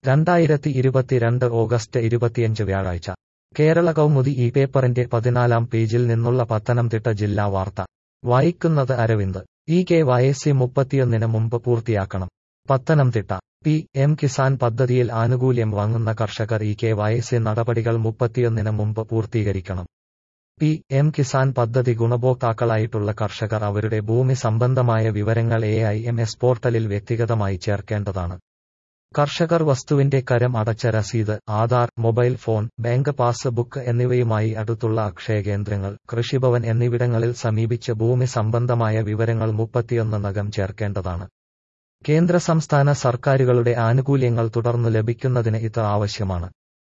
രണ്ടായിരത്തി ഇരുപത്തിരണ്ട് ഓഗസ്റ്റ് ഇരുപത്തിയഞ്ച് വ്യാഴാഴ്ച കേരള കൗമുദി ഈ പേപ്പറിന്റെ പതിനാലാം പേജിൽ നിന്നുള്ള പത്തനംതിട്ട ജില്ലാ വാർത്ത വായിക്കുന്നത് അരവിന്ദ് ഇ കെ വയസ്സി മുപ്പത്തിയൊന്നിന് മുമ്പ് പൂർത്തിയാക്കണം പത്തനംതിട്ട പി എം കിസാൻ പദ്ധതിയിൽ ആനുകൂല്യം വാങ്ങുന്ന കർഷകർ ഇ കെ വയസ്സി നടപടികൾ മുപ്പത്തിയൊന്നിന് മുമ്പ് പൂർത്തീകരിക്കണം പി എം കിസാൻ പദ്ധതി ഗുണഭോക്താക്കളായിട്ടുള്ള കർഷകർ അവരുടെ ഭൂമി സംബന്ധമായ വിവരങ്ങൾ എ ഐ എം എസ് പോർട്ടലിൽ വ്യക്തിഗതമായി ചേർക്കേണ്ടതാണ് കർഷകർ വസ്തുവിന്റെ കരം അടച്ച രസീത് Aadhaar mobile phone bank passbook എന്നിവയുമായി അടുത്തുള്ള അക്ഷയ കേന്ദ്രങ്ങൾ കൃഷിഭവൻ എന്നിവിടങ്ങളിൽ സമീപിച്ച് ഭൂമി സംബന്ധമായ വിവരങ്ങൾ മുപ്പത്തിയൊന്നകം ചേർക്കേണ്ടതാണ് കേന്ദ്ര സംസ്ഥാന സർക്കാരുകളുടെ ആനുകൂല്യങ്ങൾ തുടർന്നു ലഭിക്കുന്നതിന് ഇത് ആവശ്യമാണ്